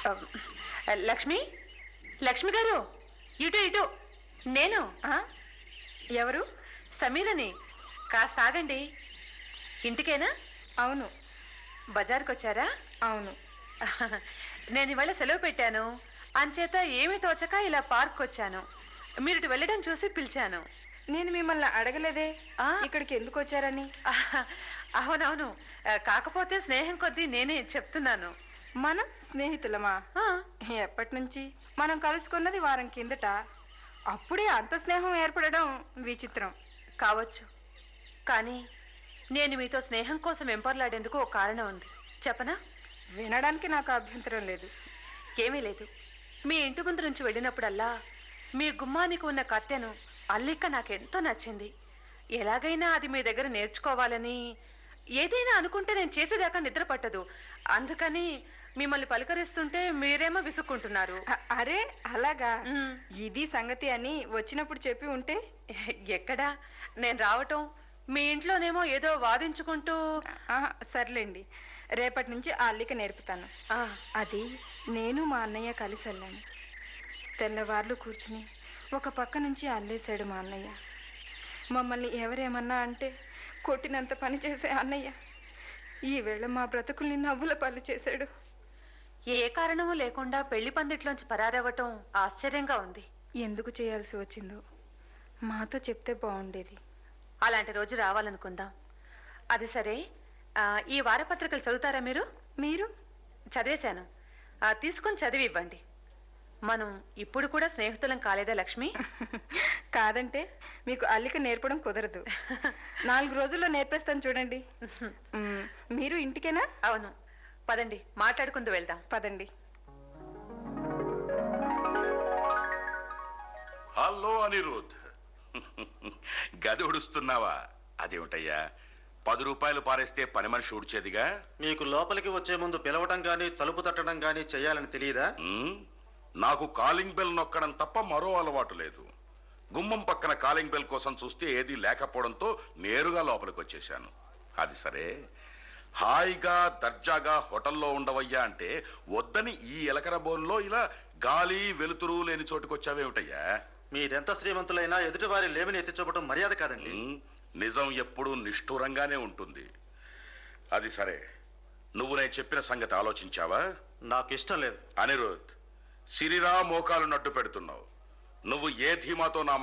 ఆ, లక్ష్మి లక్ష్మి గారు ఇటు ఇటు నేను ఆ? ఎవరు సమీరని కాస్త ఆగండి ఇంటికేనా అవును బజార్కి వచ్చారా అవును నేను ఇవాళ సెలవు పెట్టాను అంచేత ఏమీ తోచక ఇలా పార్క్ వచ్చాను మీరు ఇటు వెళ్ళడం చూసి పిలిచాను నేను మిమ్మల్ని అడగలేదే ఆ? ఇక్కడికి ఎందుకు వచ్చారని అవునవును ఆ, కాకపోతే స్నేహం కొద్దీ నేనే చెప్తున్నాను మనం స్నేహితులమా ఆ, ఎప్పటి నుంచి మనం కలుసుకున్నది వారం కిందట అప్పుడే అంత స్నేహం ఏర్పడడం విచిత్రం కావచ్చు కానీ నేను మీతో స్నేహం కోసం వెంపర్లాడేందుకు ఒక కారణం ఉంది చెప్పనా వినడానికి నాకు అభ్యంతరం లేదు ఏమీ లేదు మీ ఇంటి ముందు నుంచి వెళ్ళినప్పుడల్లా మీ గుమ్మానికి ఉన్న కత్తెను అల్లిక నాకెంతో నచ్చింది ఎలాగైనా అది మీ దగ్గర నేర్చుకోవాలని ఏదైనా అనుకుంటే నేను చేసేదాకా నిద్ర పట్టదు అందుకని మిమ్మల్ని పలకరిస్తుంటే మీరేమో విసుక్కుంటున్నారు అ- అరే అలాగా మ్, ఇది సంగతి అని వచ్చినప్పుడు చెప్పి ఉంటే ఎక్కడా నేను రావటం మీ ఇంట్లోనేమో ఏదో వాదించుకుంటూ ఆహా, సర్లేండి రేపటి నుంచి ఆ అల్లిక నేర్పుతాను ఆ, అది నేను మా అన్నయ్య కలిసి వెళ్ళాను తెల్లవార్లు కూర్చుని ఒక పక్క నుంచి అల్లేశాడు మా అన్నయ్య మమ్మల్ని ఎవరేమన్నా అంటే కొట్టినంత పని చేసే అన్నయ్య ఈ వేళ మా బ్రతుకుల్ని నవ్వుల పళ్ళు చేశాడు ఏ కారణము లేకుండా పెళ్లి పందిట్లోంచి పరారవ్వటం ఆశ్చర్యంగా ఉంది ఎందుకు చేయాల్సి వచ్చిందో మాతో చెప్తే బాగుండేది అలాంటి రోజు రావాలనుకుందాం అది సరే ఆ, ఈ వారపత్రికలు చదువుతారా మీరు మీరు చదివేశాను ఆ, తీసుకొని చదివి ఇవ్వండి మనం ఇప్పుడు కూడా స్నేహితులం కాలేదా లక్ష్మి కాదంటే మీకు అల్లిక నేర్పడం కుదరదు నాలుగు రోజుల్లో నేర్పేస్తాను చూడండి మ్, మీరు ఇంటికేనా అవును పదండి మాట్లాడుకుంటూ వెళ్దాం పదండి హలో అనిరుద్ గది ఉడుస్తున్నావా అదేమిటయ్యా పది రూపాయలు పారేస్తే పని మనిషి ఉడిచేదిగా మీకు లోపలికి వచ్చే ముందు పిలవటం గాని తలుపు తట్టడం గాని చేయాలని తెలియదా ఉమ్, నాకు కాలింగ్ బెల్ నొక్కడం తప్ప మరో అలవాటు లేదు గుమ్మం పక్కన కాలింగ్ బెల్ కోసం చూస్తే ఏదీ లేకపోవడంతో నేరుగా లోపలికి వచ్చేశాను అది సరే హాయిగా దర్జాగా హోటల్లో ఉండవయ్యా అంటే వద్దని ఈ ఎలకర బోన్లో ఇలా గాలి వెలుతురు లేని చోటుకొచ్చావేమిటయ్యా మీరెంత శ్రీమంతులైనా ఎదుటివారి లేమిని ఎత్తి చూపటం మర్యాద కాదండి ఉమ్, నిజం ఎప్పుడూ నిష్ఠూరంగానే ఉంటుంది అది సరే నువ్వు నేను చెప్పిన సంగతి ఆలోచించావా నాకు ఇష్టం లేదు అనిరుద్ సిరిరా మోకాలు నడ్డు పెడుతున్నావు నువ్వు ఏ ధీమాతో నా